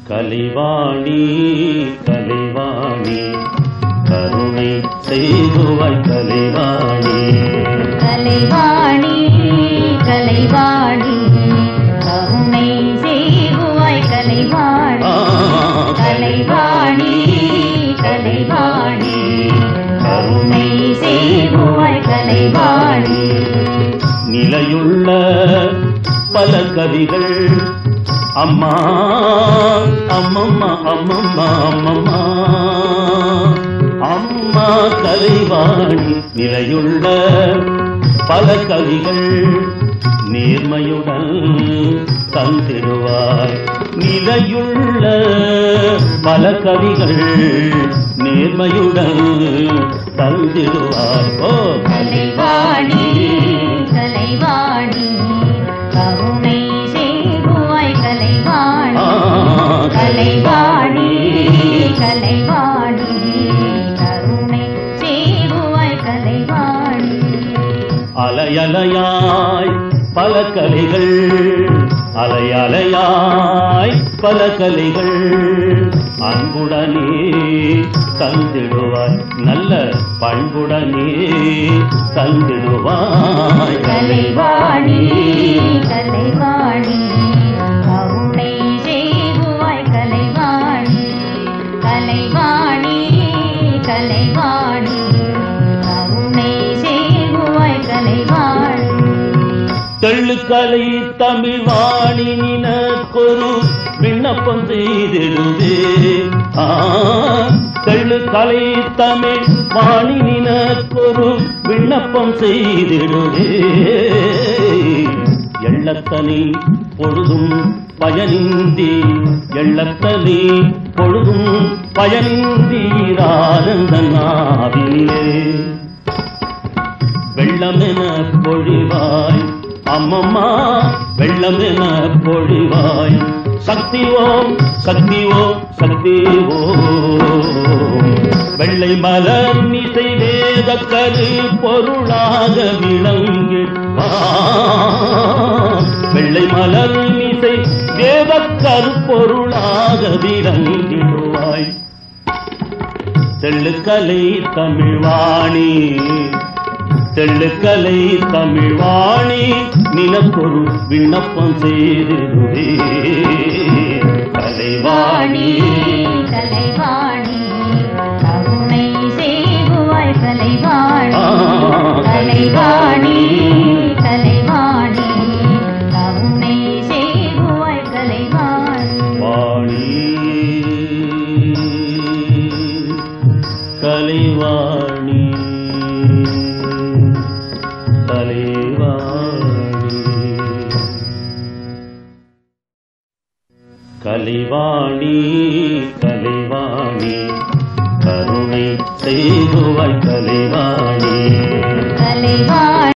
கலைவாணி கலைவாணி கருணை செய்துவாய் கலைவாணி கலைவாணி கலைவாணி கருணை செய்வாய் கலைவாணி கலைவாணி கலைவாணி கருணை செய்வாய் கலைவாணி நிலையுள்ள பல கவிகள் அம்மா அம்மம்மா அம்மம்மா அம்மம்மா அம்மா கலைவாணி நிலையுள்ள பல கவிகள் நேர்மையுடன் தந்திடுவாய் நிலையுள்ள பல கவிகள் நேர்மையுடன் தந்திடுவார் ஓ கலைவாணி கலைவாணி கருணை செய்வாய் கலைவாணி கலைவாணி கலைவாணி கருணை செய்வாய் கலைவாணி அலையலையாய் பல கலைகள் அலையலையாய் பல கலைகள் அன்புடனே தந்திடுவாய் நல்ல பண்புடனே தந்திடுவாய் கலைவாணி கலைவாணி கருணை செய்வாய் கலைவாணி கலைவாணி கலைவாணி கருணை செய்வாய் கலைவாணி தெள்ளுக்கலை தமிழ் வாணி நினக்கொரு விண்ணப்பம் செய்திடுவே ஆ தெள்ளுக்கலை தமிழ் வாணி நினக்கொரு விண்ணப்பம் செய்திடுவே எள்ளத்தனி பொழுதும் பயனிந்தி எள்ளத்தனி பொழுதும் பயனிந்தி ஆனந்த நாவிலே வெள்ளமென பொழிவாய் அம்மம்மா வெள்ளமென பொழிவாய் சக்தி ஓம் சக்தி ஓம் சக்தி ஓம் வெள்ளை மலர் மிசை வேத கரு பொருளாக விளங்கிடுவா வெள்ளை மலர் மிசை வேத கரு பொருளாக விளங்கிடுவாய் தெள்ளுக்கலை தமிழ்வாணி தெள்ளுக்கலை தமிழ்வாணி நினக்கொரு விண்ணப்பம் செய்திடுவே கலைவாணி கலைவாணி கருணை செய்வாய் கலைவாணி ஆ, கலைவாணி கலைவாணி கருணை செய்வாய் கலைவாணி வாணி கலைவாணி கலைவாணி கலைவாணி கலைவாணி கருணை செய்துவாய் கலை